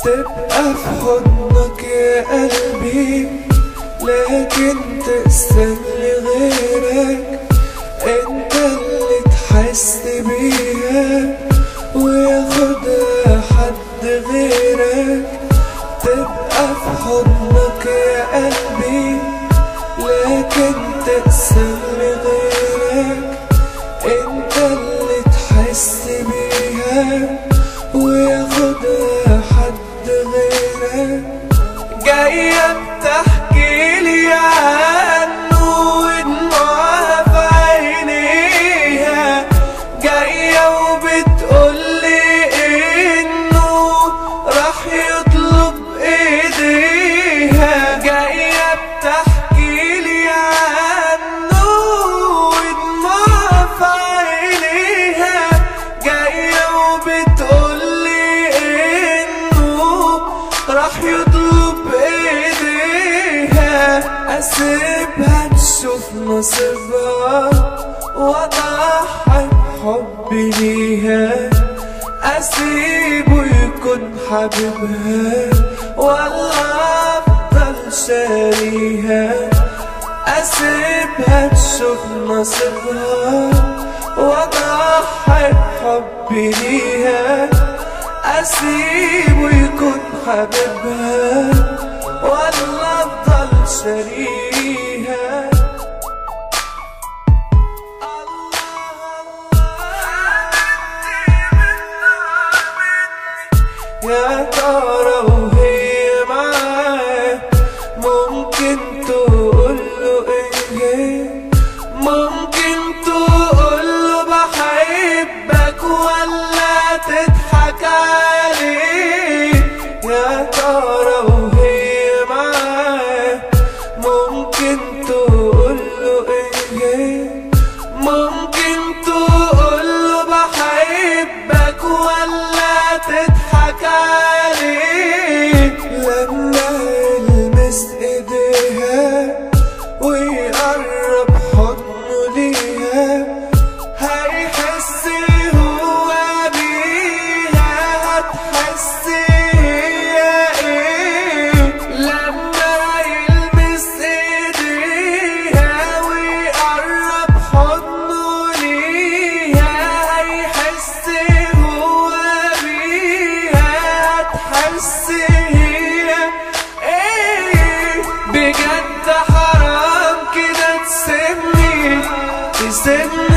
تبقى في حضنك يا قلبي لكن تقسم لغيرك انت اللي تحس بيها وياخدها حد غيرك تبقى في حضنك يا قلبي لكن تقسم لغيرك انت اللي تحس بيها وياخدها حد غيرك جاية بتحكي لي عنه ودموعها في عينيها جاية وبتقول لي انه راح يطلب ايديها جاية بتحكي لي عنه ودموعها في عينيها جاية وبتقول لي انه راح يطلب ايديها اسيبها تشوف نصيبها واضحي بحبي ليها اسيبه يكون حبيبها ولا افضل شاريها اسيبها تشوف نصيبها واضحي بحبي ليها اسيبه يكون حبيبها ولا افضل شاريها يا ترى وهي معاه ممكن تقول له ايه ممكن تقول له بحبك ولا تضحك عليه يا ترى وهي معاه ممكن تقول له ايه ممكن تقول له بحبك ولا تضحك عليه لما يلمس ايديها ويقرب حضنه ليها هيحس هو بيها هتحس هي ايه لما يلمس ايديها ويقرب حضنه ليها هيحس هو بيها هتحس هي ايه بجد حرام كده تسيبني تسيبني